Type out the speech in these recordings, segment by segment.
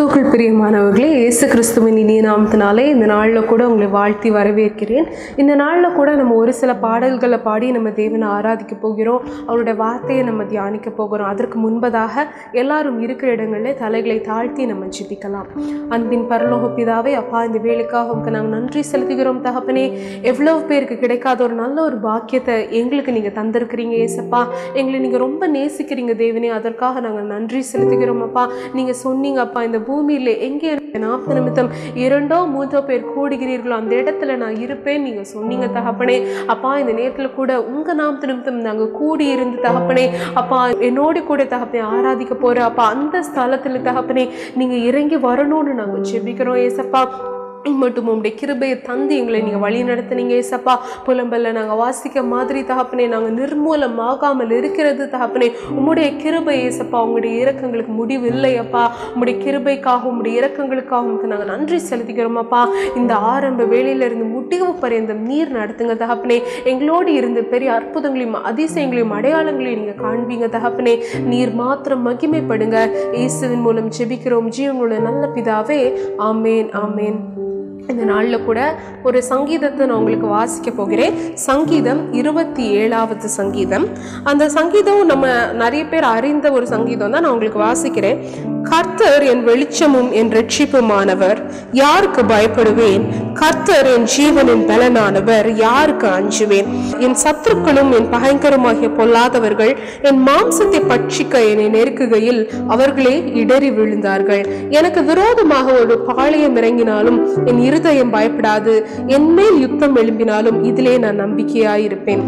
கிறிஸ்துவுக்குள் பிரியமானவர்களே இயேசு கிறிஸ்துவின் இனிய நாமத்தினாலே இந்த நாளில் கூட உங்களை வாழ்த்தி வரவேற்கிறேன் இந்த நாளில் கூட நம்ம ஒரு சில பாடல்களை பாடி நம்ம தேவனை ஆராதிக்க போகிறோம் அவருடைய வார்த்தையை நம்ம தியானிக்க போகிறோம் அதற்கு முன்பதாக எல்லாரும் இருக்கிற இடங்களில் தலைகளை தாழ்த்தி நம்ம ஜெபிக்கலாம் அன்பின் பரலோக பிதாவே அப்பா இந்த வேலைக்காக உங்க நாங்கள் நன்றி செலுத்துகிறோம் தகப்பனே எவ்வளவு பேருக்கு கிடைக்காத ஒரு நல்ல ஒரு பாக்கியத்தை எங்களுக்கு நீங்கள் தந்திருக்கிறீங்க ஏசப்பா எங்களை நீங்கள் ரொம்ப நேசிக்கிறீங்க தேவனே அதற்காக நாங்கள் நன்றி செலுத்துகிறோம் அப்பா நீங்கள் சொன்னீங்க அப்பா இந்த பூமியில் எங்கே நாற்பது நிமித்தம் இரண்டோ மூன்றோ பேர் கூடுகிறீர்களோ அந்த இடத்துல நான் இருப்பேன் நீங்கள் சொன்னீங்க தகப்பனே அப்பா இந்த நேரத்தில் கூட உங்கள் நாற்பது நிமித்தம் நாங்கள் கூடி இருந்து தகப்பனே அப்பா என்னோடு கூட தகப்பனே ஆராதிக்க போகிற அப்பா அந்த ஸ்தலத்தில் தகப்பனே நீங்கள் இறங்கி வரணும்னு நாங்கள் ஜெபிக்கிறோம் ஏசப்பா மட்டும் உங்களுடைய கிருபையை தந்து எங்களை நீங்கள் வழி நடத்துனீங்க ஏசப்பா புலம்பல்ல நாங்கள் வாசிக்க மாதிரி தகப்பனே நாங்கள் நிர்மூலமாகாமல் இருக்கிறது தகப்பனே உம்முடைய கிருபை ஏசப்பா உங்களுடைய இரக்கங்களுக்கு முடிவு இல்லையப்பா உம்முடைய கிருபைக்காகவும் உம்முடைய இரக்கங்களுக்காகவும் உமக்கு நாங்கள் நன்றி செலுத்திக்கிறோம் அப்பா இந்த ஆரம்ப வேலையிலிருந்து முடிவு பரியந்தம் நீர் நடத்துங்க தகப்பனே எங்களோடு இருந்து பெரிய அற்புதங்களையும் அதிசயங்களையும் அடையாளங்களையும் நீங்கள் காண்பீங்க தகப்பனே நீர் மாத்திரம் மகிமைப்படுங்க இயேசுவின் மூலம் ஜெபிக்கிறோம் ஜீவனுள்ள நல்ல பிதாவே ஆமேன் ஆமேன் இந்த நாளில் கூட ஒரு சங்கீதத்தை நான் உங்களுக்கு வாசிக்க போகிறேன் சங்கீதம் இருபத்தி ஏழாவது சங்கீதம் அந்த சங்கீதம் நம்ம நிறைய பேர் அறிந்த ஒரு சங்கீதம் தான் நான் உங்களுக்கு வாசிக்கிறேன் கர்த்தர் என் வெளிச்சமும் என் ரட்சிப்புமானவர் யாருக்கு பயப்படுவேன் கர்த்தர் என் ஜீவனின் பலனானவர் யாருக்கு அஞ்சுவேன் என் சத்துருக்களும் என் பகைங்கருமாகிய பொல்லாதவர்கள் என் மாம்சத்தை பட்சிக்க என்னை நெருக்குகையில் அவர்களே இடறி விழுந்தார்கள் எனக்கு விரோதமாக ஒரு பாளையம் இறங்கினாலும் என் இருதயம் பயப்படாது என் மேல் யுத்தம் எழும்பினாலும் இதிலே நான் நம்பிக்கையாயிருப்பேன்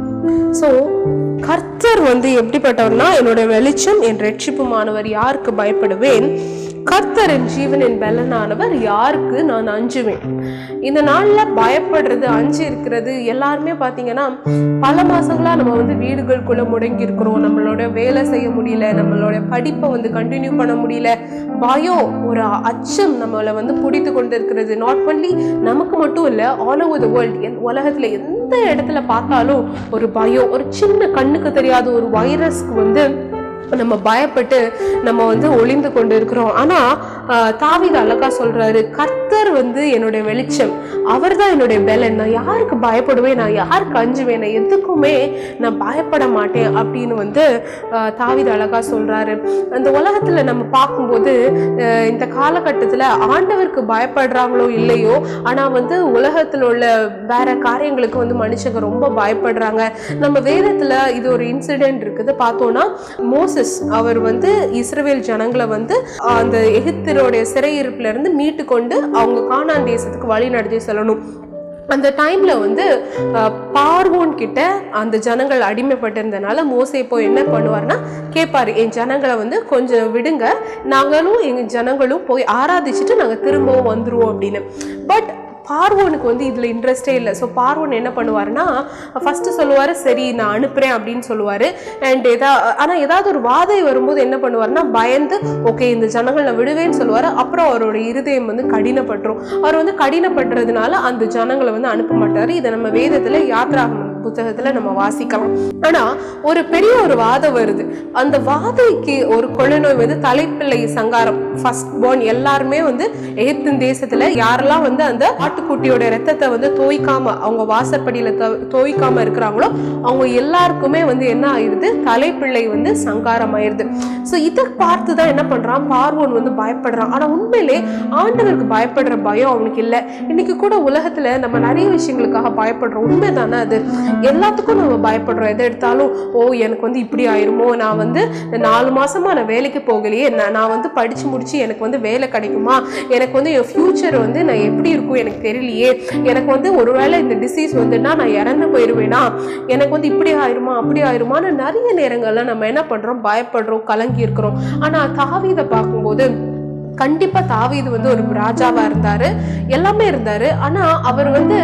ஸோ கர்த்தர் வந்து எப்படிப்பட்டவர்னா என்னோட வெளிச்சம் என் ரட்சிப்புமானவர் யாருக்கு பயப்படுவேன் கர்த்தர் என் ஜீவனின் பலனானவர் யாருக்கு நான் அஞ்சுவேன் இந்த நாளில் பயப்படுறது அஞ்சு இருக்கிறது எல்லாருமே பார்த்தீங்கன்னா பல மாசங்களா நம்ம வந்து வீடுகளுக்குள்ள முடங்கி இருக்கிறோம் நம்மளோட வேலை செய்ய முடியல நம்மளோட படிப்பை வந்து கண்டினியூ பண்ண முடியல பயம் ஒரு அச்சம் நம்மளை வந்து பிடித்து கொண்டு இருக்கிறது நாட் ஒன்லி நமக்கு மட்டும் இல்லை ஆல் ஓவர் த வேர்ல்ட் உலகத்துல எந்த இடத்துல பார்த்தாலும் ஒரு பயம் ஒரு சின்ன கண்ணுக்கு தெரியாத ஒரு வைரஸ்க்கு வந்து நம்ம பயப்பட்டு நம்ம வந்து ஒளிந்து கொண்டு இருக்கிறோம் ஆனா ஆஹ், தாவீது அழகா சொல்றாரு கர்த்தர் வந்து என்னுடைய வெளிச்சம் அவர் தான் என்னுடைய பலன் நான் யாருக்கு பயப்படுவேன் நான் யாருக்கு அஞ்சுவேன் நான் எதுக்குமே நான் பயப்பட மாட்டேன் அப்படின்னு வந்து ஆஹ், தாவீது அழகா சொல்றாரு அந்த உலகத்துல நம்ம பார்க்கும்போது ஆஹ், இந்த காலகட்டத்துல ஆண்டவருக்கு பயப்படுறாங்களோ இல்லையோ ஆனா வந்து உலகத்துல உள்ள வேற காரியங்களுக்கு வந்து மனுஷங்க ரொம்ப பயப்படுறாங்க நம்ம வேதத்துல இது ஒரு இன்சிடென்ட் இருக்குது பார்த்தோம்னா மோசஸ் அவர் வந்து இஸ்ரவேல் ஜனங்களை வந்து அந்த எகிப்தருடைய சிறையிருப்புல இருந்து மீட்டு கொண்டு அவங்க கானான் தேசத்துக்கு வழி நடத்தி செல்லணும் அந்த டைம்ல வந்து அஹ், பார்வோன் கிட்ட அந்த ஜனங்கள் அடிமைப்பட்டிருந்தனால மோசே போய் என்ன பண்ணுவார்னா கேட்பாரு என் ஜனங்களை வந்து கொஞ்சம் விடுங்க நாங்களும் எங்க ஜனங்களும் போய் ஆராதிச்சுட்டு நாங்க திரும்பவும் வந்துருவோம் அப்படின்னு பட் பார்வோனுக்கு வந்து இதில் இன்ட்ரெஸ்டே இல்லை ஸோ பார்வோன் என்ன பண்ணுவாருன்னா ஃபஸ்ட்டு சொல்லுவார் சரி நான் அனுப்புகிறேன் அப்படின்னு சொல்லுவார் அண்ட் எதா ஆனால் ஏதாவது ஒரு வாதை வரும்போது என்ன பண்ணுவாருன்னா பயந்து ஓகே இந்த ஜனங்கள் நான் விடுவேன்னு சொல்லுவார் அப்புறம் அவரோட இருதயம் வந்து கடினப்பட்டுரும் அவர் வந்து கடினப்படுறதுனால அந்த ஜனங்களை வந்து அனுப்ப மாட்டார் இதை நம்ம வேதத்தில் யாத்ராகமம் புத்தகத்தில் நம்ம வாசிக்கலாம் ஆனால் ஒரு பெரிய ஒரு வாதம் வருது அந்த வாதைக்கு ஒரு கொள்ளநோய் வந்து தலைப்பிள்ளை சங்காரம் ஃபர்ஸ்ட் born எல்லாருமே வந்து எகிப்தின் தேசத்துல யாரெல்லாம் வந்து அந்த ஆட்டுக்குட்டியோட ரத்தத்தை வந்து தோய்க்காம அவங்க வாசற்படியில தோ- தோய்க்காம இருக்கிறாங்களோ அவங்க எல்லாருக்குமே வந்து என்ன ஆயிருது தலைப்பிள்ளை வந்து சங்காரம் ஆயிருது ஸோ இதை பார்த்து தான் என்ன பண்றான் பார்வோன் வந்து பயப்படுறான் ஆனா உண்மையிலே ஆண்டவருக்கு பயப்படுற பயம் அவனுக்கு இல்லை இன்னைக்கு கூட உலகத்துல நம்ம நிறைய விஷயங்களுக்காக பயப்படுறோம் உண்மைதானே அது எல்லாத்துக்கும் நம்ம பயப்படுறோம் எதை எடுத்தாலும் ஓ எனக்கு வந்து இப்படி ஆயிருமோ நான் வந்து நாலு மாசமா நான் வேலைக்கு போகலையே நான் நான் வந்து படிச்சு முடிச்சு எனக்கு வந்து வேலை கிடைக்குமா எனக்கு வந்து என் ஃபியூச்சர் வந்து நான் எப்படி இருக்கும் எனக்கு தெரியலையே எனக்கு வந்து ஒருவேளை இந்த டிசீஸ் வந்துன்னா நான் இறந்து போயிடுவேனா எனக்கு வந்து இப்படி ஆயிருமா அப்படி ஆயிருமான்னு நிறைய நேரங்கள்ல நம்ம என்ன பண்றோம் பயப்படுறோம் கலங்கி இருக்கிறோம் ஆனா தாவீதை பார்க்கும்போது கண்டிப்பா தாவீது வந்து ஒரு ராஜாவா இருந்தாரு எல்லாமே இருந்தாரு ஆனா அவர் வந்து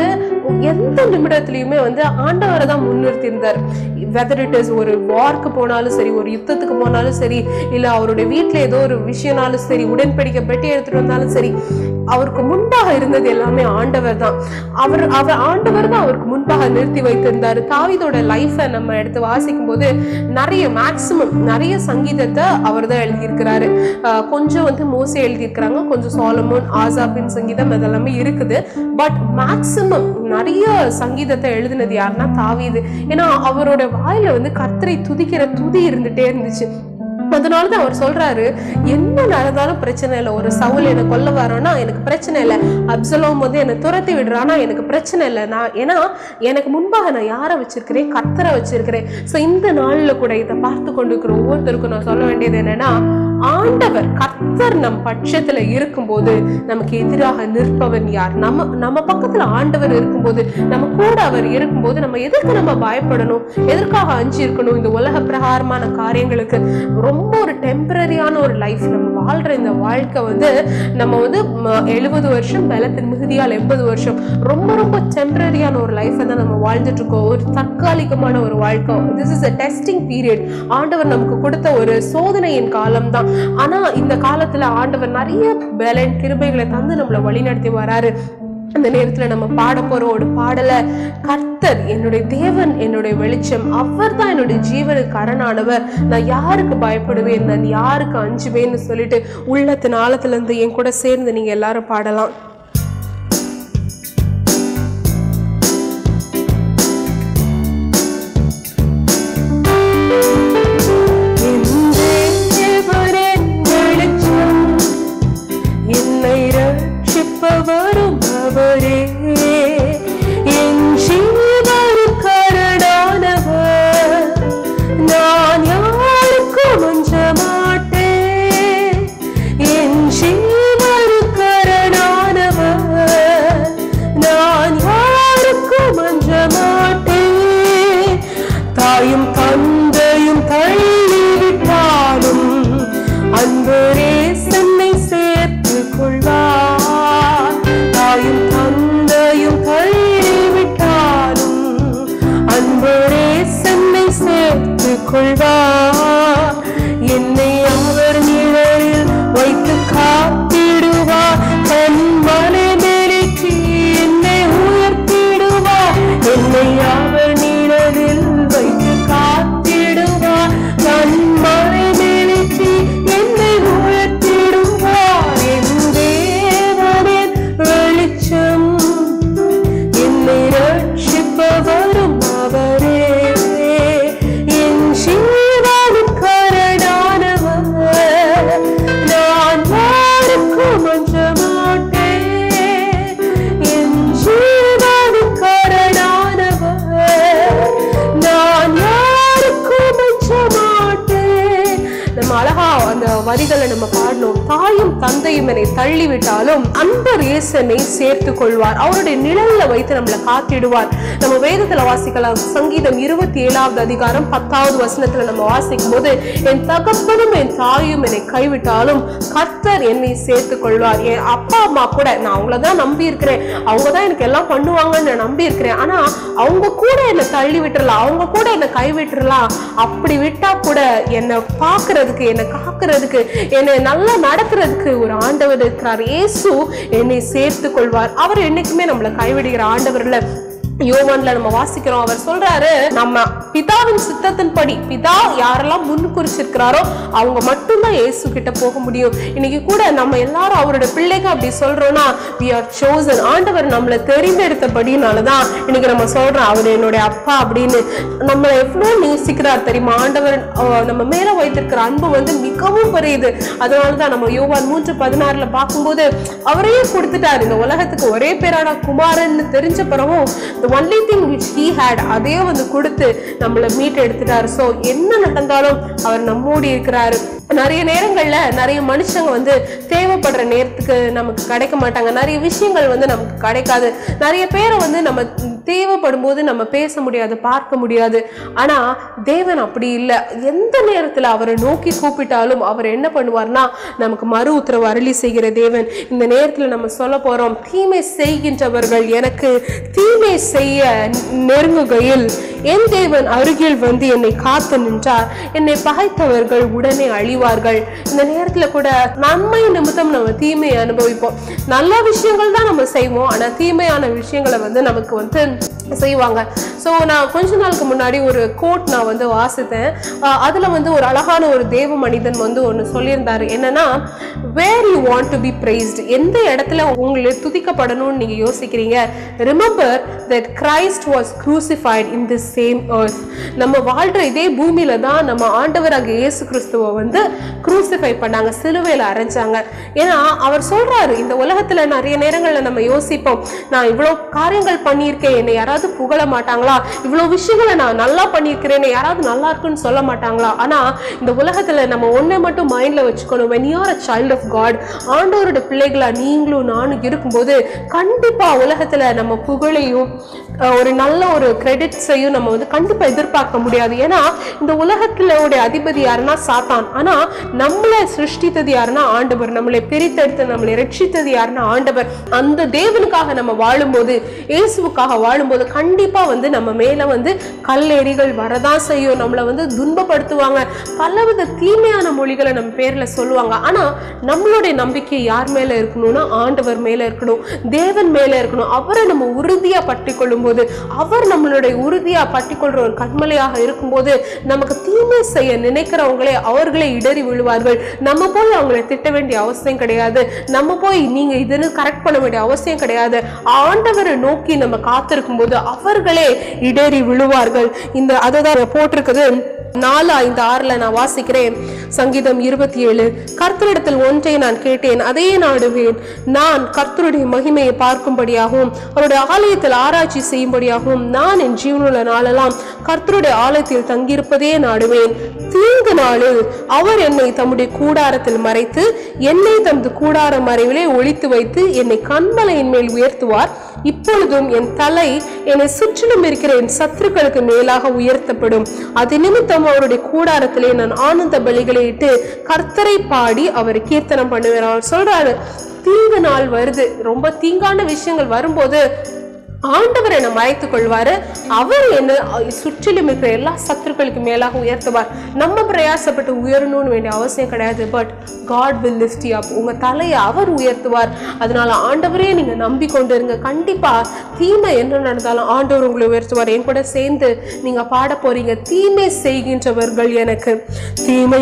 எந்த நிமிடத்துலையுமே வந்து ஆண்டவரை தான் முன்னிறுத்தி இருந்தார் வெதர் இட் இஸ் ஒரு வார்க்கு போனாலும் சரி ஒரு யுத்தத்துக்கு போனாலும் சரி இல்லை அவருடைய வீட்டில் ஏதோ ஒரு விஷயம்னாலும் சரி உடன்படிக்கை பெட்டி எடுத்துட்டு வந்தாலும் சரி அவருக்கு முன்பாக இருந்தது எல்லாமே ஆண்டவர் தான் அவர் அவர் ஆண்டவர் தான் அவருக்கு முன்பாக நிறுத்தி வைத்திருந்தாரு தாவீதோட லைஃப்பை நம்ம எடுத்து வாசிக்கும் போது நிறைய மேக்சிமம் நிறைய சங்கீதத்தை அவர் தான் எழுதியிருக்கிறாரு ஆஹ் கொஞ்சம் வந்து மோசே எழுதியிருக்கிறாங்க கொஞ்சம் சாலமோன் ஆசாபின் சங்கீதம் அதெல்லாமே இருக்குது பட் மேக்சிமம் நிறைய சங்கீதத்தை எழுதினது யாருன்னா தாவீது ஏன்னா அவரோட வாயில வந்து கர்த்தரை துதிக்கிற துதி இருந்துட்டே இருந்துச்சு அதனால தான் அவர் சொல்றாரு என்ன நடந்தாலும் பிரச்சனை இல்லை ஒரு சவுல் என்னை கொல்ல வரோன்னா எனக்கு பிரச்சனை இல்லை அப்சலோம் வந்து என்னை துரத்தி விடுறானா எனக்கு பிரச்சனை இல்லை நான் ஏன்னா எனக்கு முன்பாக நான் யாரை வச்சிருக்கிறேன் கர்த்தரை வச்சிருக்கிறேன் ஸோ இந்த நாளில் கூட இதை பார்த்து கொண்டிருக்கிற ஒவ்வொருத்தருக்கும் நான் சொல்ல வேண்டியது என்னன்னா ஆண்டவர் கர்த்தர் நம் பட்சத்துல இருக்கும்போது நமக்கு எதிராக நிற்பவன் யார் நம்ம நம்ம பக்கத்துல ஆண்டவர் இருக்கும்போது நம்ம கூட அவர் இருக்கும்போது நம்ம எதற்கு நம்ம பயப்படணும் எதற்காக அஞ்சு இருக்கணும் இந்த உலக பிரகாரமான காரியங்களுக்கு ரொம்ப ஒரு டெம்பரரியான ஒரு லைஃப் நம்ம வாழ்ற இந்த வாழ்க்கை வந்து நம்ம வந்து எழுபது வருஷம் பலத்தின் மிகுதியால் எண்பது வருஷம் ரொம்ப ரொம்ப டெம்பரரியான ஒரு லைஃப்பை தான் நம்ம வாழ்ந்துட்டு இருக்கோம் ஒரு தற்காலிகமான ஒரு வாழ்க்கை this is a testing period ஆண்டவர் நமக்கு கொடுத்த ஒரு சோதனையின் காலம் தான் ஆனா இந்த காலத்துல ஆண்டவர் நிறைய பலன் கிருபைகளை தந்து நம்மளை வழிநடத்தி வராரு அந்த நேரத்துல நம்ம பாட போற ஒரு பாடலை கர்த்தர் என்னுடைய தேவன் என்னுடைய வெளிச்சம் அவர் தான் என்னுடைய ஜீவனுக்கு அரணானவர் நான் யாருக்கு பயப்படுவேன் நான் யாருக்கு அஞ்சுவேன்னு சொல்லிட்டு உள்ளத்தின் ஆழத்துல இருந்து என் கூட சேர்ந்து நீங்க எல்லாரும் பாடலாம் என் தேவனின் வெளிச்சம் என்னை ரட்சிப்பவரும் அவரே என் ஜீவனுக்கரணானவர் நான் யாருக்கும் அஞ்ச மாட்டேன் என் ஜீவனுக்கரணானவர் நான் யாருக்கும் அஞ்ச மாட்டேன் தாயும் தந்தையும் தள்ளிவிட்டாலும் அன்பரே சென்னை சேர்த்து கொள்வார் தாயும் தந்தையும் தள்ளிவிட்டாலும் அன்பரே சென்னை சேர்த்து கொள்வார் என்னை அவர் நிழலில் வைத்து காத்திடுவார் தன் மலை மேலேற்றி என்னை உயர்த்திடுவார் என்னை அவர் நிழலில் வைத்து காத்திடுவார் தன் மலை மேலேற்றி என்னை உயர்த்திடுவார் என் தேவனின் வெளிச்சம் என்னை ரட்சிப்பவரும் அவரே என் ஜீவனுக்கரணானவர் நான் யாருக்கும் அஞ்ச மாட்டேன் என் ஜீவனுக்கரணானவர் நான் யாருக்கும் அஞ்ச மாட்டேன் நம்ம அழகா அந்த வரிகளை நம்ம பாடணும் தாயும் தந்தையும் என்னை தள்ளிவிட்டாலும் அன்பர் இயேசனை சேர்த்து கொள்வார் அவருடைய நிழல்ல வைத்து நம்மளை காத்திடுவார் நம்ம வேதத்துல வாசிக்கலாம் சங்கீதம் இருபத்தி ஏழாவது அதிகாரம் பத்தாவது வசனத்துல நம்ம வாசிக்கும் போது என் தகப்பனும் என் தாயும் என்னை கைவிட்டாலும் கர்த்தர் என்னை சேர்த்து கொள்வார் என் அப்பா அம்மா கூட நான் அவங்கள தான் நம்பி இருக்கிறேன் அவங்க தான் எனக்கு எல்லாம் பண்ணுவாங்கன்னு நான் நம்பி இருக்கிறேன் ஆனா அவங்க கூட என்னை தள்ளி விட்டுறலாம் அவங்க கூட என்னை கை விட்டுறலாம் அப்படி விட்டா கூட என்னை பார்க்கிறதுக்கு என்னை காக்கிறதுக்கு என்னை நல்லா நடத்துறதுக்கு ஒரு ஆண்டவர் இருக்கிறார் இயேசு என்னை சேர்த்து கொள்வார் அவர் என்னைக்குமே நம்மளை கைவிடுகிற ஆண்டவர் இல்ல யோவான்ல நம்ம வாசிக்கிறோம் அவர் சொல்றாரு நம்ம பிதாவின் சித்தத்தின்படி பிதா யாரெல்லாம் முன் குறிச்சிருக்கிறாரோ அவங்க மட்டும்தான் இயேசு கிட்ட போக முடியும் இன்னைக்கு கூட நம்ம எல்லாரும் அவரோட பிள்ளைங்க அப்படி சொல்றோம்னா we are chosen ஆண்டவர் நம்மளை தெரிந்தெடுத்தபடினாலதான் இன்னைக்கு நம்ம சொல்றோம் அவர் என்னுடைய அப்பா அப்படின்னு நம்மளை எவ்வளவு நேசிக்கிறார் தெரியுமா ஆண்டவர் அஹ், நம்ம மேல வைத்திருக்கிற அன்பு வந்து மிகவும் பெரியது அதனாலதான் நம்ம யோவான் மூன்று பதினாறுல பார்க்கும்போது அவரையே கொடுத்துட்டாரு இந்த உலகத்துக்கு ஒரே பேரான குமாரன்னு தெரிஞ்ச பிறகும் the only thing which he had அதே வந்து கொடுத்து நம்மளை மீட்டு எடுத்துட்டாரு ஸோ என்ன நடந்தாலும் அவர் நம்மோடி இருக்கிறாரு நிறைய நேரங்கள்ல நிறைய மனுஷங்க வந்து தேவைப்படுற நேரத்துக்கு நமக்கு கிடைக்க மாட்டாங்க நிறைய விஷயங்கள் வந்து நமக்கு கிடைக்காது நிறைய பேரை வந்து நம்ம தேவைப்படும் போது நம்ம பேச முடியாது பார்க்க முடியாது ஆனா தேவன் அப்படி இல்லை எந்த நேரத்துல அவரை நோக்கி கூப்பிட்டாலும் அவர் என்ன பண்ணுவார்னா நமக்கு மறு உத்தரவு அருளி செய்கிற தேவன் இந்த நேரத்துல நம்ம சொல்ல போறோம் தீமை செய்கின்றவர்கள் எனக்கு தீமை செய்ய நெருங்குகையில் என் தேவன் அருகில் வந்து என்னை காத்து நின்றார் என்னை பகைத்தவர்கள் உடனே அழிவார்கள் இந்த நேரத்துல கூட நன்மை நிமித்தம் நம்ம தீமையை அனுபவிப்போம் நல்ல விஷயங்கள் தான் நம்ம செய்வோம் ஆனா தீமையான விஷயங்களை வந்து நமக்கு வந்து செய்வாங்க ஸோ நான் கொஞ்ச நாளுக்கு முன்னாடி ஒரு கோட் நான் வந்து வாசித்தேன் அஹ் அதுல வந்து ஒரு அழகான ஒரு தேவ மனிதன் வந்து ஒன்று சொல்லியிருந்தாரு என்னன்னா where you want to be praised எந்த இடத்துல உங்களை துதிக்கப்படணும்னு நீங்க யோசிக்கிறீங்க remember that Christ was crucified in this same earth நம்ம வாழ்ற இதே பூமியில தான் நம்ம ஆண்டவராக இயேசு கிறிஸ்துவை வந்து crucify பண்ணாங்க சிலுவையில அரைஞ்சாங்க ஏன்னா அவர் சொல்றாரு இந்த உலகத்துல நிறைய நேரங்கள்ல நம்ம யோசிப்போம் நான் இவ்வளவு காரியங்கள் பண்ணியிருக்கேன் என்னை யாராவது புகழ மாட்டாங்களா இவ்வளவு விஷயங்களை நான் நல்லா பண்ணியிருக்கிறேன் என்னை யாராவது நல்லா இருக்குன்னு சொல்ல மாட்டாங்களா ஆனா இந்த உலகத்துல நம்ம ஒண்ணை மட்டும் மைண்ட்ல வச்சுக்கணும் when you are a child of god ஆண்டவரோட பிள்ளைகளா நீங்களும் நானும் இருக்கும்போது கண்டிப்பா உலகத்துல நம்ம புகழையும் அஹ், ஒரு நல்ல ஒரு கிரெடிட்ஸையும் நம்ம வந்து கண்டிப்பா எதிர்பார்க்க முடியாது ஏன்னா இந்த உலகத்துல உடைய அதிபதி யாருன்னா சாத்தான் ஆனா நம்மளை சிருஷ்டித்தது யாருன்னா ஆண்டவர் நம்மளை பிரித்தெடுத்து நம்மளை ரட்சித்தது யாருன்னா ஆண்டவர் அந்த தேவனுக்காக நம்ம வாழும்போது இயேசுவுக்காக வாழும்போது கண்டிப்பா வந்து நம்ம மேல வந்து கல்லெறிகள் வரதான் செய்யும் நம்மளை வந்து துன்பப்படுத்துவாங்க பலவித தீமையான மொழிகளை நம்ம பேர்ல சொல்லுவாங்க ஆனா நம்மளுடைய நம்பிக்கை யார் மேல இருக்கணும்னா ஆண்டவர் மேல இருக்கணும் தேவன் மேல இருக்கணும் அவரை நம்ம உறுதியா பற்றி கொள்ளும்போது அவர் நம்மளுடைய உறுதியா பற்றி கொள்ற ஒரு கண்மலையாக இருக்கும்போது நமக்கு தீமை செய்ய நினைக்கிறவங்களே அவர்களே இடறி விழுவார்கள் நம்ம போய் அவங்களை திட்ட வேண்டிய அவசியம் கிடையாது நம்ம போய் நீங்க இதுன்னு கரெக்ட் பண்ண வேண்டிய அவசியம் கிடையாது ஆண்டவரை நோக்கி நம்ம காத்திருக்கும் போது அவர்களே இடறி விழுவார்கள் இந்த அதை தான் போட்டிருக்குது நாலு ஐந்து ஆறுல நான் வாசிக்கிறேன் சங்கீதம் இருபத்தி ஏழு கர்த்தரிடத்தில் ஒன்றை நான் கேட்டேன் அதையே நாடுவேன் நான் கர்த்தருடைய மகிமையை பார்க்கும்படியாகவும் அவருடைய ஆலயத்தில் ஆராய்ச்சி செய்யும்படியாகவும் நான் என் ஜீவனுள்ள நாளெல்லாம் கர்த்தருடைய ஆலயத்தில் தங்கியிருப்பதே நாடுவேன் தீங்கு நாளில் அவர் என்னை தம்முடைய கூடாரத்தில் மறைத்து என்னை தமது கூடார மறைவிலே ஒளித்து வைத்து என்னை கண்மலையின் மேல் உயர்த்துவார் இப்பொழுதும் என் தலை என்னை சுற்றிலும் இருக்கிற என் சத்துருக்களுக்கு மேலாக உயர்த்தப்படும் அது நிமித்தம் அவருடைய கூடாரத்திலே நான் ஆனந்த பலிகளை இட்டு கர்த்தரை பாடி அவரை கீர்த்தனம் பண்ணுவேன் அவர் சொல்றாரு தீங்கு நாள் வருது ரொம்ப தீங்கான விஷயங்கள் வரும்போது ஆண்டவர் என்னை மறைத்துக் கொள்வாரு அவர் என்ன சுற்றிலும் இருக்கிற எல்லா சத்துருக்களுக்கு மேலாக உயர்த்துவார் நம்ம பிரயாசப்பட்டு உயரணும்னு வேண்டிய அவசியம் கிடையாது but God will lift up உங்க தலையை அவர் உயர்த்துவார் அதனால ஆண்டவரே நீங்க நம்பிக்கொண்டு இருங்க கண்டிப்பா தீமை என்ன நடந்தாலும் ஆண்டவர் உங்களை உயர்த்துவார் என் கூட சேர்ந்து நீங்க பாட போறீங்க தீமை செய்கின்றவர்கள் எனக்கு தீமை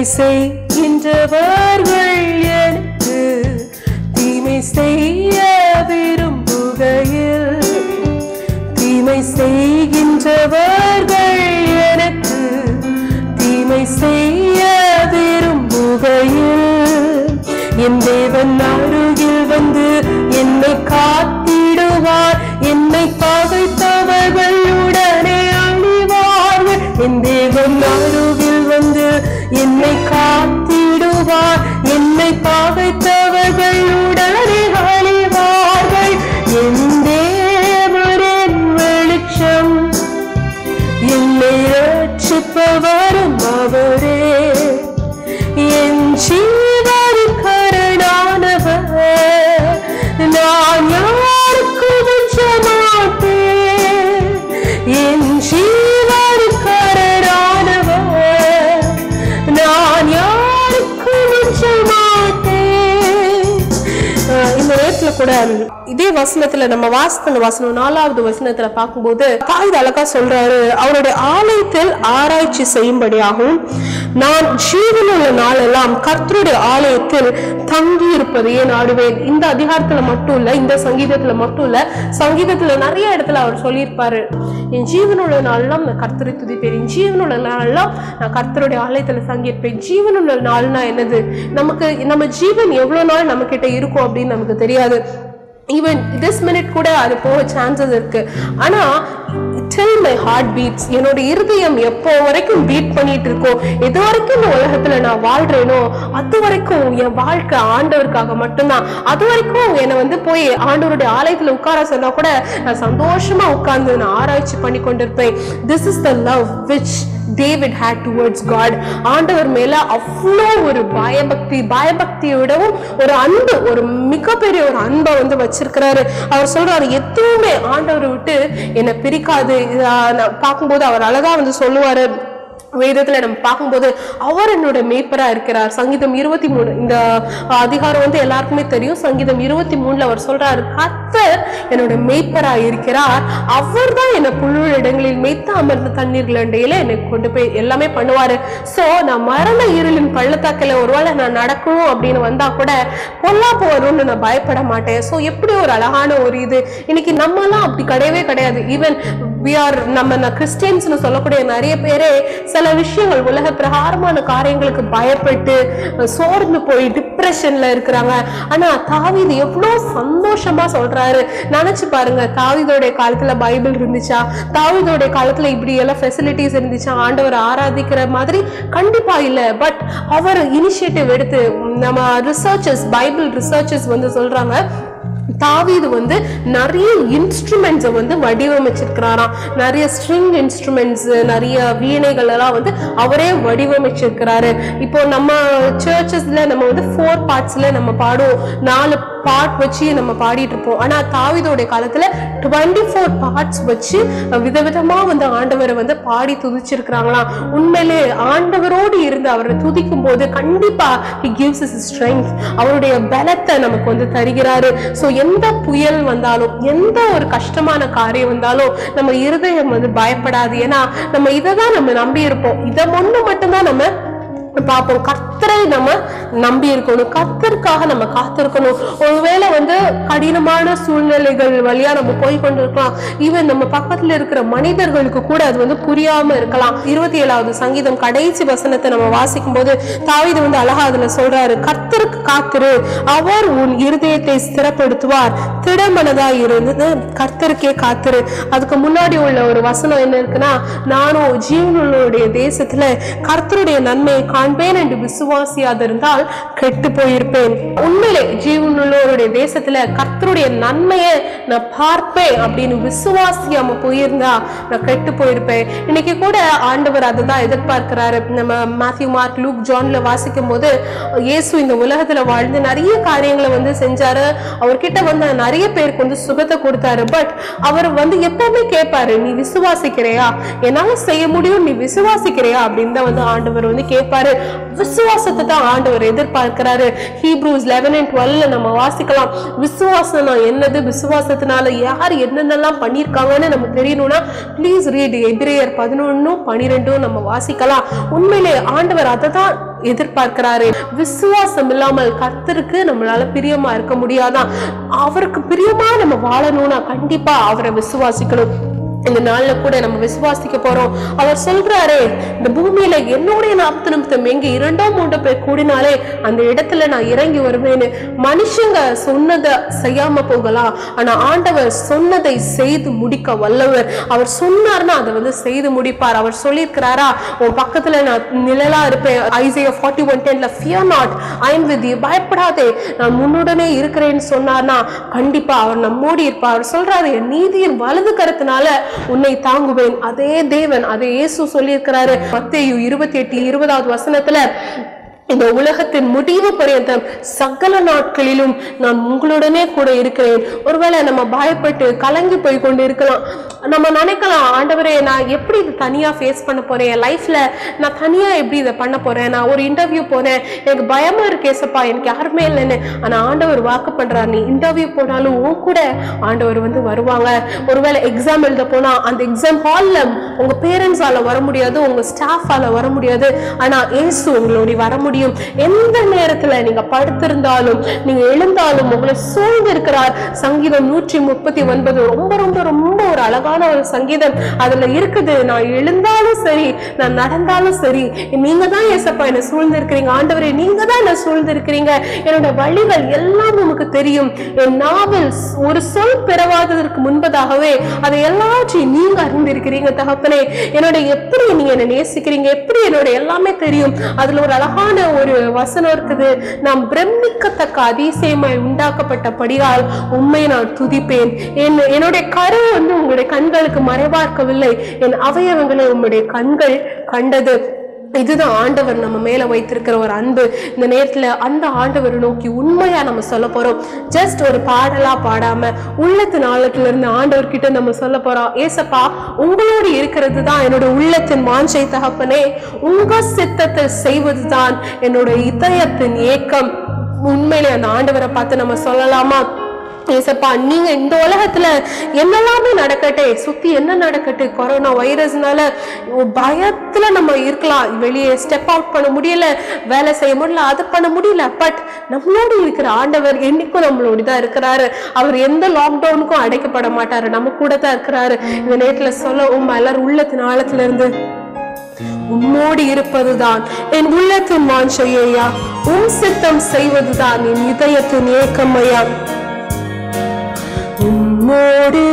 செய்கின்றவர்கள் எனக்கு தீமை செய்ய விரும்புகையில் தீமை செய்கின்றவர்கள் எனக்கு தீமை செய்ய விரும்புகையில் என் தேவன் அருகில் வந்து என்னை காத்திடுவார் என்னை பகைத்தவர்கள் உடனே அழிவார்கள் என் தேவன் அருகில் வந்து என்னை காத்திடுவார் என்னை பகைத்தவர்கள் உடனே அழிவார்கள் என் தேவரின் வெளிச்சம் என்னை ரட்சிப்பவரும் அவரே என் ஜீவனின் கரணானவர் நான் யாருக்கும் மிஞ்ச மாட்டேன் என் ஜீவனின் கரணானவர் நான் யாருக்கும் மிஞ்ச மாட்டேன் ஆஹ் இந்த நேரத்துல கூட இதே வசனத்துல நம்ம வாசித்த வசனம் நாலாவது வசனத்துல பார்க்கும்போது தாய் அழகா சொல்றாரு அவருடைய ஆலயத்தில் ஆராய்ச்சி செய்யும்படியாகவும் நான் ஜீவனுள்ள நாளெல்லாம் கர்த்தருடைய ஆலயத்தில் தங்கி இருப்பதையே நாடுவேன் இந்த அதிகாரத்துல மட்டும் இல்ல இந்த சங்கீதத்துல மட்டும் இல்ல சங்கீதத்துல நிறைய இடத்துல அவர் சொல்லியிருப்பாரு என் ஜீவனுள்ள நாளெல்லாம் நான் கர்த்தரை துதிப்பேன் என் ஜீவனுள்ள நாளெல்லாம் நான் கர்த்தருடைய ஆலயத்துல தங்கியிருப்பேன் ஜீவனுள்ள நாள்னா என்னது நமக்கு நம்ம ஜீவன் எவ்வளவு நாள் நம்ம கிட்ட இருக்கும் அப்படின்னு நமக்கு தெரியாது ஈவன் திஸ் மினிட் கூட அது போக சான்சஸ் இருக்கு ஆனா till my heart beats என்னோட இருதயம் எப்போ வரைக்கும் பீட் பண்ணிட்டு இருக்கோ எது வரைக்கும் இந்த உலகத்துல நான் வாழ்றேனோ அது வரைக்கும் என் வாழ்க்கை ஆண்டவருக்காக மட்டும்தான் அது வரைக்கும் என்னை வந்து போய் ஆண்டவருடைய ஆலயத்துல உட்கார சொன்னா கூட நான் சந்தோஷமா உட்கார்ந்து நான் ஆராய்ச்சி பண்ணி கொண்டிருப்பேன் this is the love which David had towards God ஆண்டவர் மேல அவ்வளோ ஒரு பயபக்தி பயபக்தியை விடவும் ஒரு அன்பு ஒரு மிகப்பெரிய ஒரு அன்பை வந்து வச்சிருக்கிறாரு அவர் சொல்றாரு எதுவுமே ஆண்டவரை விட்டு என்னை பிரிக்காது ஆஹ் நான் பார்க்கும்போது அவர் அழகா வந்து சொல்லுவாரு வேதத்துல நம்ம பார்க்கும்போது அவர் என்னோட மேய்ப்பரா இருக்கிறார் சங்கீதம் இருபத்தி மூணு இந்த அதிகாரம் வந்து எல்லாருக்குமே தெரியும் சங்கீதம் இருபத்தி மூணுல அவர் சொல்றாரு கர்த்தர் என்னோட மேய்ப்பரா இருக்கிறார் அவர் தான் என்னை புல்லுள்ள இடங்களில் மேய்த்து அமர்ந்த தண்ணீர்கள் இடையில என்னை கொண்டு போய் எல்லாமே பண்ணுவாரு சோ நான் மரண இருளின் பள்ளத்தாக்கில ஒருவேளை நான் நடக்கணும் அப்படின்னு வந்தா கூட பொல்லாப்பு வரும்னு நான் பயப்பட மாட்டேன் சோ எப்படி ஒரு அழகான ஒரு இது இன்னைக்கு நம்ம எல்லாம் அப்படி கிடையவே கிடையாது ஈவன் we are நம்ம நான் கிறிஸ்டியன்ஸ்னு சொல்லக்கூடிய நிறைய பேரே சில விஷயங்கள் உலக பிரகாரமான காரியங்களுக்கு பயப்பட்டு சோர்ந்து போய் டிப்ரெஷன்ல இருக்கிறாங்க ஆனா தாவீது எவ்வளவு சந்தோஷமா சொல்றாரு நினைச்சு பாருங்க தாவீதோடைய காலத்துல பைபிள் இருந்துச்சா தாவீதோடைய காலத்துல இப்படி எல்லாம் ஃபெசிலிட்டிஸ் இருந்துச்சா ஆண்டவர் ஆராதிக்கிற மாதிரி கண்டிப்பா இல்ல பட் அவர் இனிஷியேட்டிவ் எடுத்து நம்ம ரிசர்ச்சர்ஸ் பைபிள் ரிசர்ச்சர்ஸ் வந்து சொல்றாங்க தாவீது வந்து நிறைய இன்ஸ்ட்ருமெண்ட்ஸை வந்து வடிவமைச்சிருக்கிறாராம் நிறைய ஸ்ட்ரிங் இன்ஸ்ட்ருமெண்ட்ஸ் நிறைய வீணைகள் எல்லாம் வந்து அவரே வடிவமைச்சிருக்கிறாரு இப்போ நம்ம சர்ச்சஸ்ல நம்ம வந்து ஃபோர் பார்ட்ஸ்ல நம்ம பாடுவோம் நாலு பார்ட் வச்சு நம்ம பாடிட்டு இருப்போம் ஆனா தாவீதோடைய காலத்துல டுவெண்ட்டி ஃபோர் பார்ட்ஸ் வச்சு விதவிதமா வந்து ஆண்டவரை வந்து பாடி துதிச்சிருக்கிறாங்களாம் உண்மையிலே ஆண்டவரோடு இருந்து அவரை துதிக்கும் போது கண்டிப்பா he gives us strength அவருடைய பலத்தை நமக்கு வந்து தருகிறாரு சோ எந்த புயல் வந்தாலும் எந்த ஒரு கஷ்டமான காரியம் வந்தாலும் நம்ம இருதயம் வந்து பயப்படாது ஏன்னா நம்ம இதை தான் நம்ம நம்பி இருப்போம் இதை ஒண்ணு மட்டும்தான் நம்ம பார்ப்போம் கர்த்தரை நம்ம நம்பி இருக்கணும் கர்த்தருக்காக நம்ம காத்திருக்கணும் ஒருவேளை வந்து கடினமான சூழ்நிலைகள் வழியா நம்ம போய் கொண்டிருக்கலாம் ஈவன் நம்ம பக்கத்துல இருக்கிற மனிதர்களுக்கு கூட அது வந்து புரியாம இருக்கலாம் இருபத்தி ஏழாவது சங்கீதம் கடைசி வசனத்தை நம்ம வாசிக்கும் போது தாவீது வந்து அழகா அதுல சொல்றாரு கர்த்தருக்கு காத்திரு அவர் உன் இருதயத்தை ஸ்திரப்படுத்துவார் திடமனதா இருந்து கர்த்தருக்கே காத்திரு அதுக்கு முன்னாடி உள்ள ஒரு வசனம் என்ன இருக்குன்னா நானும் ஜீவனுடைய தேசத்துல கர்த்தருடைய நன்மையை காண்பேன் என்று விசுவாசியாதிருந்தால் கெட்டு போயிருப்பேன் உண்மையிலே ஜீவனுள்ளவருடைய தேசத்துல கர்த்தருடைய நன்மையை நான் பார்ப்பேன் அப்படின்னு விசுவாசியாம போயிருந்தா நான் கெட்டு போயிருப்பேன் இன்னைக்கு கூட ஆண்டவர் அதை தான் எதிர்பார்க்கிறாரு நம்ம மேத்யூ மார்க் லூக் ஜான்ல வாசிக்கும் போது இயேசு இந்த உலகத்துல வாழ்ந்து நிறைய காரியங்களை வந்து செஞ்சாரு அவர்கிட்ட வந்து நிறைய பேருக்கு வந்து சுகத்தை கொடுத்தாரு பட் அவர் வந்து எப்பவுமே கேட்பாரு நீ விசுவாசிக்கிறையா என்னால செய்ய முடியும் நீ விசுவாசிக்கிறையா அப்படின்னு தான் வந்து ஆண்டவர் வந்து கேட்பாரு விசுவாசத்தை தான் ஆண்டவர் எதிர்பார்க்கிறாரு ஹீப்ரூஸ் லெவன் அண்ட் டுவெல்ல நம்ம வாசிக்கலாம் விசுவாசம் என்னது விசுவாசத்தினால யார் என்னென்னலாம் பண்ணியிருக்காங்கன்னு நம்ம தெரியணும்னா ப்ளீஸ் ரீட் எபிரேயர் பதினொன்னும் பனிரெண்டும் நம்ம வாசிக்கலாம் உண்மையிலே ஆண்டவர் அதை தான் எதிர்பார்க்கிறாரு விசுவாசம் இல்லாமல் கர்த்தருக்கு நம்மளால பிரியமா இருக்க முடியாதான் அவருக்கு பிரியமா நம்ம வாழணும்னா கண்டிப்பா அவரை விசுவாசிக்கணும் இந்த நாள்ல கூட நம்ம விசுவாசிக்க போறோம் அவர் சொல்றாரு இந்த பூமியில என்னுடைய நாற்பது நிமிஷம் எங்க இரண்டோ மூன்று பேர் கூடினாலே அந்த இடத்துல நான் இறங்கி வருவேன்னு மனுஷங்க சொன்னதை செய்யாம போகலாம் ஆனா ஆண்டவர் சொன்னதை செய்து முடிக்க வல்லவர் அவர் சொன்னார்னா அதை வந்து செய்து முடிப்பார் அவர் சொல்லியிருக்கிறாரா உன் பக்கத்துல நான் நிழலா இருப்பேன் ஐசியா ஃபார்ட்டி ஒன் டென்ல fear not I'm with you பயப்படாதே நான் முன்னுடனே இருக்கிறேன்னு சொன்னார்னா கண்டிப்பா அவர் நம்மோடி இருப்பார் அவர் சொல்றாரு என் நீதியின் வலது கருத்தினால உன்னை தாங்குவேன் அதே தேவன் அதே இயேசு சொல்லியிருக்கிறாரு மத்தேயு இருபத்தி எட்டு இருபதாவது வசனத்துல இந்த உலகத்தின் முடிவு பரியந்தம் சகல நாட்களிலும் நான் உங்களுடனே கூட இருக்கிறேன் ஒருவேளை நம்ம பயப்பட்டு கலங்கி போய் கொண்டு இருக்கலாம் நம்ம நினைக்கலாம் ஆண்டவரே நான் எப்படி இது தனியா ஃபேஸ் பண்ண போறேன் என் லைஃப்ல நான் தனியா எப்படி இதை பண்ண போறேன் நான் ஒரு இன்டர்வியூ போனேன் எனக்கு பயமா இருக்கு ஏசப்பா எனக்கு யாருமே இல்லைன்னு ஆனா ஆண்டவர் வாக்கு பண்றாரு நீ இன்டர்வியூ போனாலும் உன் கூட ஆண்டவர் வந்து வருவாங்க ஒருவேளை எக்ஸாம் எழுத போனா அந்த எக்ஸாம் ஹால்ல உங்க பேரண்ட்ஸால வர முடியாது உங்க ஸ்டாஃபால வர முடியாது ஆனா ஏசு உங்களோட வர முடியும் எந்த நேரத்துல நீங்க படுத்திருந்தாலும் நீங்க எழுந்தாலும் உங்களை சூழ்ந்து இருக்கிறார் சங்கீதம் நூற்றி முப்பத்தி ஒன்பது ரொம்ப ரொம்ப ரொம்ப ஒரு அழகான ஒரு சங்கீதம் அதுல இருக்குது நான் எழுந்தாலும் சரி நான் நடந்தாலும் சரி நீங்க தான் ஏசப்பா என்னை சூழ்ந்திருக்கிறீங்க ஆண்டவரே நீங்க தான் என்னை சூழ்ந்திருக்கிறீங்க என்னோட வழிகள் எல்லாம் உமக்கு தெரியும் என் நாவில் ஒரு சொல் பிறவாததற்கு முன்பதாகவே அதை எல்லாற்றையும் நீங்க அறிந்திருக்கிறீங்க தகப்பனே என்னோட எப்படி நீங்க என்னை நேசிக்கிறீங்க எப்படி என்னோட எல்லாமே தெரியும் அதுல ஒரு அழகான ஒரு வசனம் இருக்குது நாம் பிரமிக்கத்தக்க அதிசயமாய் உண்டாக்கப்பட்டபடியால் உண்மை நான் துதிப்பேன் என் என்னுடைய கரு வந்து உங்களுடைய கண்களுக்கு மறைவார்க்கவில்லை என் அவயவங்களை உம்முடைய கண்கள் கண்டது இதுதான் ஆண்டவர் நம்ம மேல வைத்திருக்கிற ஒரு அன்பு இந்த நேரத்துல அந்த ஆண்டவரை நோக்கி உண்மையா நம்ம சொல்ல போறோம் ஜஸ்ட் ஒரு பாடலா பாடாம உள்ளத்தின் ஆழத்துல இருந்து ஆண்டவர் கிட்ட நம்ம சொல்ல போறோம் ஏசப்பா உங்களோடு இருக்கிறது தான் என்னோட உள்ளத்தின் வாஞ்சை தகப்பனே உங்க சித்தத்தை செய்வதுதான் என்னோட இதயத்தின் ஏக்கம் உண்மையிலே அந்த ஆண்டவரை பார்த்து நம்ம சொல்லலாமா ஏசப்பா நீங்க இந்த உலகத்துல என்னெல்லாமே நடக்கட்டே சுத்தி என்ன நடக்கட்டு கொரோனா வைரஸ்னால பயத்துல நம்ம இருக்கலாம் வெளியே ஸ்டெப் அவுட் பண்ண முடியல வேலை செய்ய முடியல அது பண்ண முடியல பட் நம்மளோடு இருக்கிற ஆண்டவர் என்னைக்கும் நம்மளோடு தான் இருக்கிறாரு அவர் எந்த லாக்டவுனுக்கும் அடைக்கப்பட மாட்டாரு நம்ம கூட தான் இருக்கிறாரு இந்த நேரத்துல சொல்ல உம் எல்லாரும் உள்ளத்தின் ஆழத்துல இருந்து உம்மோடு இருப்பதுதான் என் உள்ளத்தின் வாஞ்சையா உன் சித்தம் செய்வதுதான் என் இதயத்தின் ஏக்கமையா உம்மோடு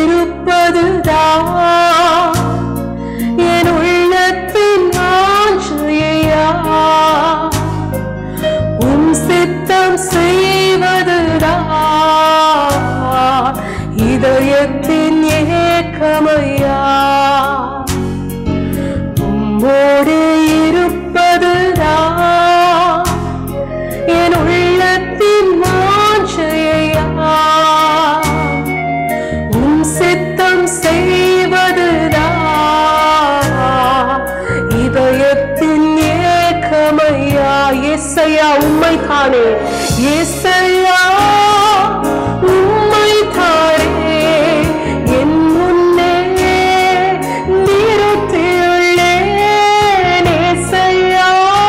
இருப்பதுதான் என் உள்ளத்தின் ஆஞ்சையா உம் சித்தம் செய்வதுதான் இதயத்தின் ஏக்கமையா உம்மோடு இருப்பதுதான் என் உள்ளத்தின் வாஞ்சையா உம் சித்தம் செய்வதுதான் இதயத்தின் ஏக்கமையா எஸ்ஐயா உம்மை தானே எஸ்ஐயா உம்மை தானே என் முன்னே நிறுத்தியுள்ளேன் ஏசையா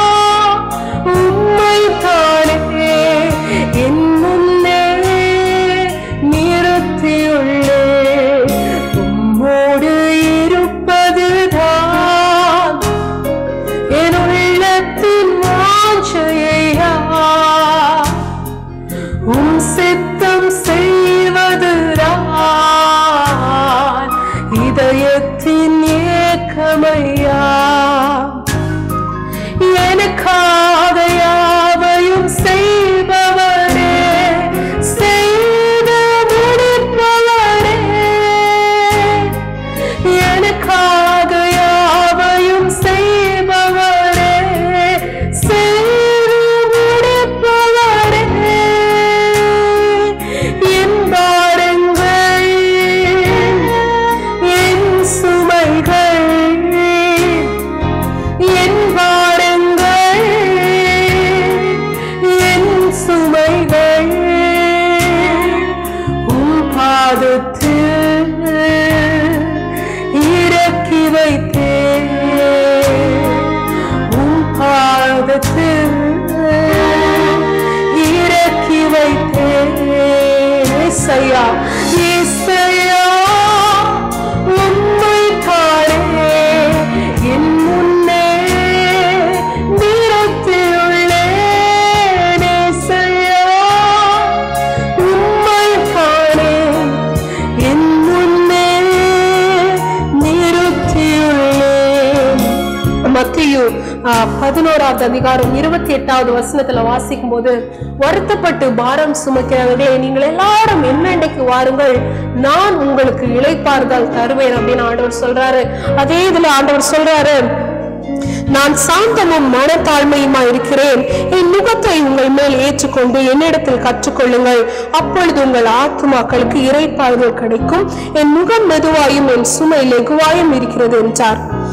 உம்மை தானே என் முன்னே நிறுத்தியுள்ளேன் உம்மோடு இருப்பதுதான் என் உள்ளத்தின் வாஞ்சையா உம் சித்தம் செய்வதுதான் இதயத்தின் ஏக்கமையா எனக்காக யாவையும் செய்பவரே செய்து முடிப்பவரே எனக்காக யாவையும் செய்பவரே செய்து முடிப்பவரே என் பாருங்கள் என் சுமைகள் என் பாருங்கள் என் சுமைகள் உம் பாதத்தில் இறக்கி வைத்தேன் உம் பாதத்தில் இறக்கி வைத்தேன் இசையா இசையா உம்மை தானே என் முன்னே நிறுத்தியுள்ளேன் இசையா உம்மை தானே என் முன்னே நிறுத்தியுள்ளேன் மத்தியு பதினோராவது அதிகாரம் இருபத்தி எட்டாவது வசனத்துல வாசிக்கும் போது வருத்தப்பட்டு பாரம் சுமக்கிறவர்களே நீங்கள் எல்லாரும் என்னண்டைக்கு வாருங்கள் நான் உங்களுக்கு இளைப்பாறுதல் தருவேன் அப்படின்னு ஆண்டவர் சொல்றாரு அதே இதுல ஆண்டவர் சொல்றாரு நான் சாந்தமும் மனத்தாழ்மையுமா இருக்கிறேன் என் முகத்தை உங்கள் மேல் ஏற்றுக்கொண்டு என்னிடத்தில் கற்றுக்கொள்ளுங்கள் அப்பொழுது உங்கள் ஆத்துமாக்களுக்கு இறைப்பாறுதல் கிடைக்கும் என் முகம் மெதுவாயும் என் சுமை லெகுவாயும் இருக்கிறது என்றார் உண்மை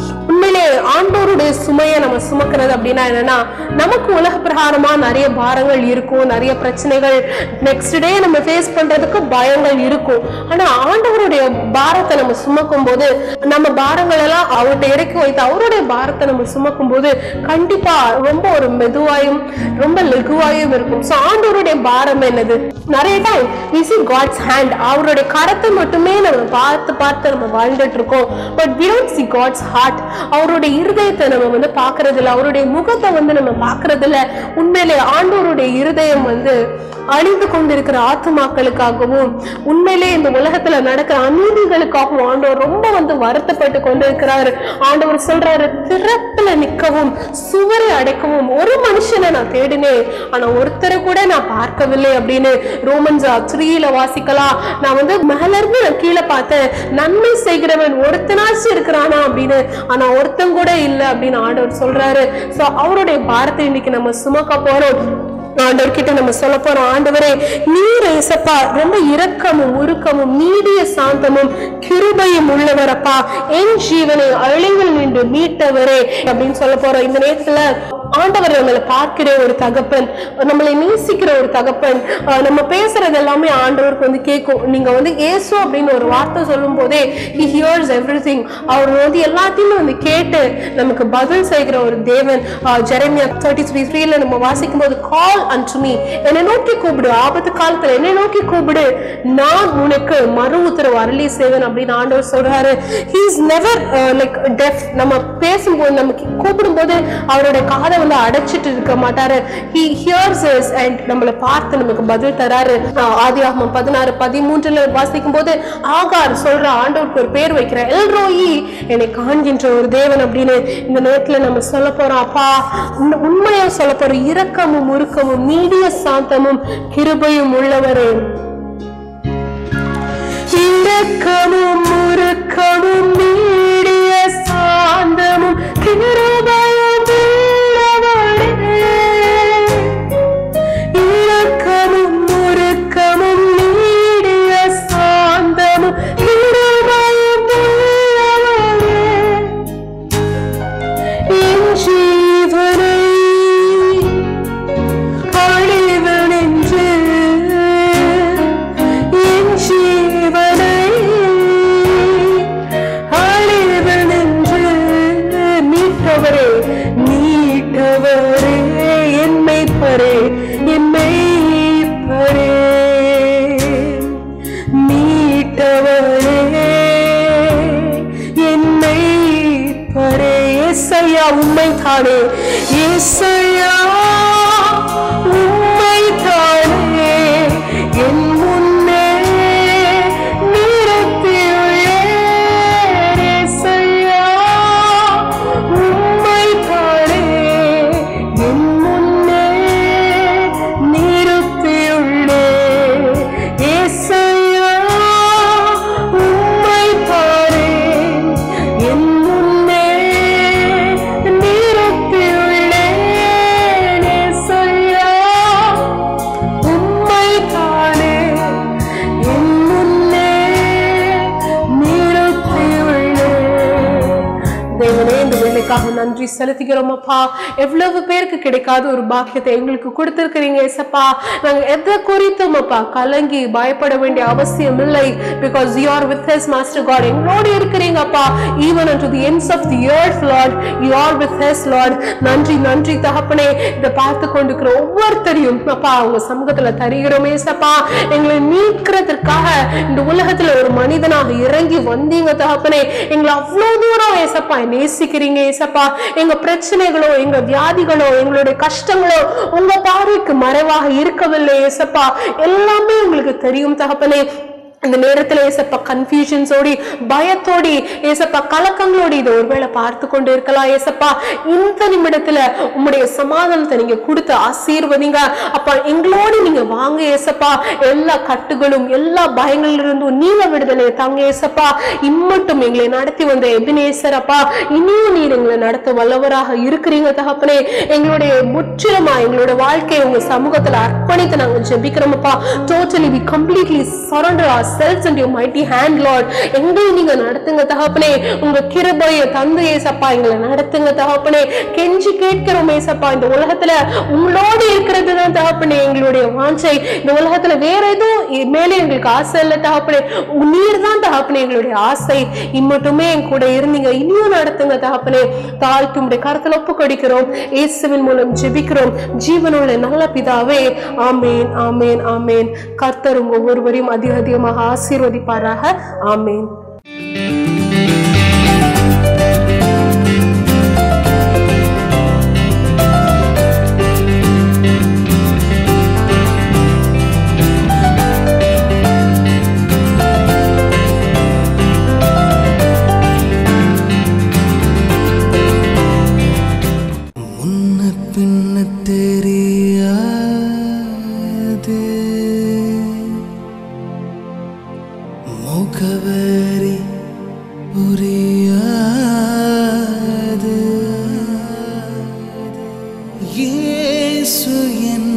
உண்மையிலே ஆண்டோருடைய சுமையை நம்ம சுமக்கிறது அப்படின்னா என்னன்னா நமக்கு உலக பிரகாரமா நிறைய பாரங்கள் இருக்கும் நிறைய பிரச்சனைகள் நெக்ஸ்ட் டே நம்ம ஃபேஸ் பண்றதுக்கு பயங்கள் இருக்கும் ஆனா ஆண்டவருடைய பாரத்தை நம்ம சுமக்கும் போது நம்ம பாரங்கள் எல்லாம் அவர்கிட்ட இறக்கி வைத்து அவருடைய பாரத்தை நம்ம சுமக்கும் போது கண்டிப்பா ரொம்ப ஒரு மெதுவாயும் ரொம்ப லகுவாயும் இருக்கும் ஸோ ஆண்டவருடைய பாரம் என்னது நிறைய time we see God's hand அவருடைய கரத்தை மட்டுமே நம்ம பார்த்து பார்த்து நம்ம வாழ்ந்துட்டு இருக்கோம் but we don't see God's heart அவருடைய இருதயத்தை நம்ம வந்து பார்க்கறது இல்ல அவருடைய முகத்தை வந்து நம்ம பார்க்கறது இல்ல உண்மையிலே ஆண்டவருடைய இருதயம் வந்து அழிந்து கொண்டிருக்கிற ஆத்துமாக்களுக்காகவும் உண்மையிலே இந்த உலகத்துல நடக்கிற அநீதிகளுக்காகவும் ஆண்டவர் ரொம்ப வந்து வருத்தப்பட்டு கொண்டிருக்கிறாரு ஆண்டவர் சொல்றாரு திறப்புல நிற்கவும் சுவரை அடைக்கவும் ஒரு மனுஷனை நான் தேடினேன் ஆனா ஒருத்தரை கூட நான் பார்க்கவில்லை அப்படின்னு ரோமன்ஸ் த்ரீல வாசிக்கலாம் நான் வந்து மேல இருந்து நான் கீழே பார்த்தேன் நன்மை செய்கிறவன் ஒருத்தனாச்சும் இருக்கிறானா அப்படின்னு ஆனா ஒருத்தன் கூட இல்லை அப்படின்னு ஆண்டவர் சொல்றாரு சோ அவருடைய பாரத்தை இன்னைக்கு நம்ம சுமக்க போறோம் ஆண்டவர் கிட்ட நம்ம சொல்ல போறோம் ஆண்டவரே நீர் ஏசப்பா ரொம்ப இரக்கமும் உருக்கமும் நீடிய சாந்தமும் கிருபையும் உள்ளவரப்பா என் ஜீவனை அழிவில் நின்று மீட்டவரே அப்படின்னு சொல்ல போறோம் இந்த நேரத்துல ஆண்டவர் நம்மளை பார்க்கிற ஒரு தகப்பன் நம்மளை நேசிக்கிற ஒரு தகப்பன் அஹ் நம்ம பேசுறது எல்லாமே ஆண்டவருக்கு வந்து கேட்கும் நீங்க வந்து ஏசு அப்படின்னு ஒரு வார்த்தை சொல்லும் போதே ஹி ஹியர்ஸ் எவ்ரி திங் அவர் வந்து எல்லாத்தையுமே வந்து கேட்டு நமக்கு பதில் செய்கிற ஒரு தேவன் ஜெரமியா தேர்ட்டி த்ரீ த்ரீல நம்ம வாசிக்கும் போது கால் அன்டு மீ என்னை நோக்கி கூப்பிடு ஆபத்து காலத்துல என்னை நோக்கி கூப்பிடு நான் உனக்கு மறு உத்தரவு அருளி செய்வேன் அப்படின்னு ஆண்டவர் சொல்றாரு he is never like deaf நம்ம பேசும்போது நமக்கு கூப்பிடும்போது அவருடைய காதை வந்து அடைச்சிட்டு இருக்க மாட்டாரு ஹி ஹியர்ஸ் இஸ் அண்ட் நம்மளை பார்த்து நமக்கு பதில் தராரு ஆதி ஆகமம் பதினாறு பதிமூன்றுல வாசிக்கும் போது ஆகார் சொல்ற ஆண்டவருக்கு ஒரு பேர் வைக்கிற எல்ரோயி என்னை காண்கின்ற ஒரு தேவன் அப்படின்னு இந்த நேரத்துல நம்ம சொல்ல போறோம் அப்பா உண்மை- உண்மையா சொல்ல போறோம் இரக்கமும் உருக்கமும் நீடிய சாந்தமும் கிருபையும் உள்ளவரே இரக்கமும் உருக்கமும் நீடிய சாந்தமும் கிருபையும் உள்ளவரே. இரக்கமும் உருக்கமும் நீடிய சாந்தமும் கிருபையும் உள்ளவரே. என் ஜீவனை அழிவனென்று என் ஜீவனை அழிவனென்று மீட்டவரே மீட்டவரே என் மெய்ப்பரே என் மெய்ப்பரே மீட்டவரே என்னை பரே ஏசையா உண்மை தானே ஏசையா உண்மை தானே என் முன்னே நிறுத்தியுள்ளேன் ஏசையா உண்மை தானே என் முன்னே நிறுத்தியுள்ளேன் ஏசையா உம்மை பாரேன் என் முன்னே நிறுத்தியுள்ளேன் ஏசையா உம்மை தானே என் முன்னே நிறுத்தியுள்ளேன் தேவனே இந்த வேலைக்காக நன்றி செலுத்துகிறோம் அப்பா எவ்வளவு பேருக்கு கிடைக்காத ஒரு பாக்கியத்தை எங்களுக்கு கொடுத்திருக்கிறீங்க ஏசப்பா நாங்க எதை குறித்தும் அப்பா கலங்கி பயப்பட வேண்டிய அவசியம் இல்லை because you are with his master God எங்களோடு இருக்கிறீங்க அப்பா even unto the ends of the earth lord you are with us lord நன்றி நன்றி தகப்பனே இதை பார்த்து கொண்டிருக்கிற ஒவ்வொருத்தரையும் அப்பா உங்க சமூகத்துல தருகிறோம் ஏசப்பா எங்களை மீட்கிறதுக்காக இந்த உலகத்துல ஒரு மனிதனாக இறங்கி வந்தீங்க தகப்பனே எங்களை அவ்வளவு தூரம் ஏசப்பா நேசிக்கிறீங்க ஏசப்பா எங்க பிரச்சனைகளோ எங்க வியாதிகளோ எங்களுடைய கஷ்டங்களோ உங்க பார்வைக்கு மறைவாக இருக்கவில்லை ஏசப்பா எல்லாமே உங்களுக்கு தெரியும் தகப்பனே இந்த நேரத்துல ஏசப்பா கன்ஃபியூஷன்ஸோடி பயத்தோடி ஏசப்பா கலக்கங்களோடி இதை ஒருவேளை பார்த்து கொண்டு இருக்கலாம் ஏசப்பா இந்த நிமிடத்துல உம்முடைய சமாதானத்தை நீங்க கொடுத்து ஆசீர்வதிங்க அப்பா எங்களோடு நீங்க வாங்க ஏசப்பா எல்லா கட்டுகளும் எல்லா பயங்களிலிருந்தும் இருந்தும் நீங்க விடுதலை தாங்க ஏசப்பா இம்மட்டும் எங்களை நடத்தி வந்த எபினேசர் அப்பா இனியும் நீர் எங்களை நடத்த வல்லவராக இருக்கிறீங்க தகப்பனே எங்களுடைய முற்றிலுமா எங்களோட வாழ்க்கையை உங்க சமூகத்துல அர்ப்பணித்து நாங்க ஜெபிக்கிறோமப்பா totally we completely surrender are ourselves into your mighty hand lord எங்களை நீங்க நடத்துங்க தகப்பனே உங்க கிருபையை தந்து ஏசப்பா எங்களை நடத்துங்க தகப்பனே கெஞ்சி கேட்கிறோம் ஏசப்பா இந்த உலகத்துல உங்களோடு இருக்கிறது தான் தகப்பனே எங்களுடைய வாஞ்சை இந்த உலகத்துல வேற எதுவும் இ- மேலே எங்களுக்கு ஆசை இல்லை தகப்பனே உ- நீர் தான் தகப்பனே எங்களுடைய ஆசை இம்மட்டுமே என் கூட இருந்தீங்க இனியும் நடத்துங்க தகப்பனே தாழ்த்து உடைய கருத்துல ஒப்பு கொடுக்கிறோம் இயேசுவின் மூலம் ஜெபிக்கிறோம் ஜீவனுள்ள நல்ல பிதாவே ஆமேன் ஆமேன் ஆமேன் கர்த்தர் உங்க ஒவ்வொருவரையும் அதிக அதிகமாக ஆசீர்வதிப்பாராக ஆமேன் முன்ன பின்ன தெரியாது முகவரி புரியாது இயேசு என்